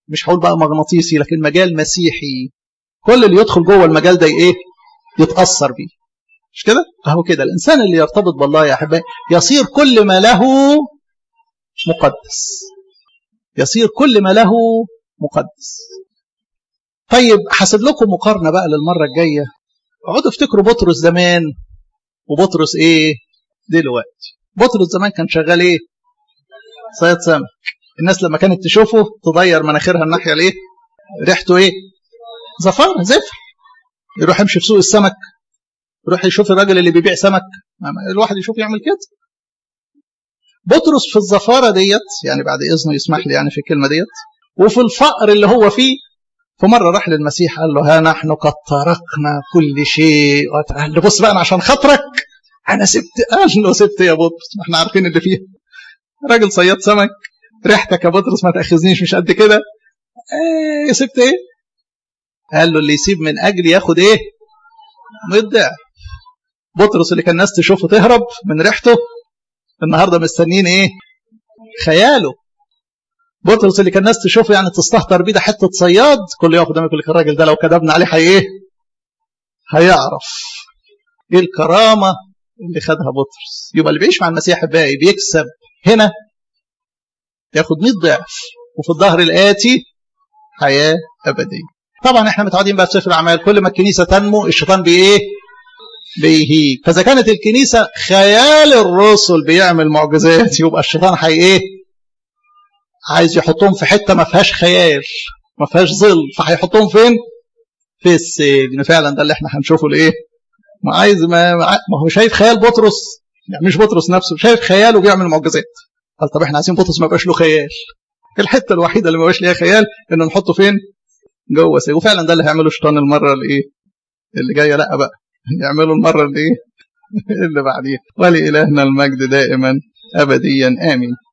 مش هقول بقى مغناطيسي لكن مجال مسيحي كل اللي يدخل جوه المجال ده ايه يتاثر بيه مش كده اهو كده الانسان اللي يرتبط بالله يا احبائي يصير كل ما له مقدس يصير كل ما له مقدس طيب حاسب لكم مقارنه بقى للمره الجايه اقعدوا افتكروا بطرس زمان وبطرس ايه دلوقتي بطرس زمان كان شغال ايه صياد سمك الناس لما كانت تشوفه تضير مناخيرها الناحيه الايه ريحته ايه زفار زفر يروح يمشي في سوق السمك يروح يشوف الراجل اللي بيبيع سمك الواحد يشوف يعمل كده بطرس في الزفارة ديت يعني بعد إذنه يسمح لي يعني في الكلمة ديت وفي الفقر اللي هو فيه فمرة راح للمسيح قال له ها نحن قد تركنا كل شيء قال له بص بقى أنا عشان خاطرك أنا سبت قال له سبت يا بطرس ما احنا عارفين اللي فيها راجل صياد سمك ريحتك يا بطرس ما تأخذنيش مش قد كده ايه سبت ايه قال له اللي يسيب من أجلي ياخد ايه مضع بطرس اللي كان الناس تشوفه تهرب من ريحته النهارده مستنيين ايه خياله بطرس اللي كان الناس تشوفه يعني تستهتر بيه ده حته صياد كل يوم قدامك يقول لك الراجل ده لو كذبنا عليه هي ايه هيعرف ايه الكرامه اللي خدها بطرس يبقى اللي بيعيش مع المسيح الباقي بيكسب هنا ياخد 100 ضعف وفي الظهر الاتي حياه ابديه طبعا احنا متعودين بقى في سفر الاعمال كل ما الكنيسه تنمو الشيطان بايه بيهيج فاذا كانت الكنيسه خيال الرسل بيعمل معجزات يبقى الشيطان حي ايه عايز يحطهم في حته ما فيهاش خيال ما فيهاش ظل فهيحطهم فين في السجن فعلا ده اللي احنا هنشوفه الايه ما عايز ما, ما هو شايف خيال بطرس يعني مش بطرس نفسه شايف خياله بيعمل معجزات قال طب احنا عايزين بطرس ما يبقاش له خيال الحته الوحيده اللي ما يبقاش ليها خيال انه نحطه فين جوه سجن وفعلا ده اللي هيعمله الشيطان المره الايه اللي جايه لا بقى يعملوا المره اللي ايه اللي بعديها ولإلهنا المجد دائما ابديا امين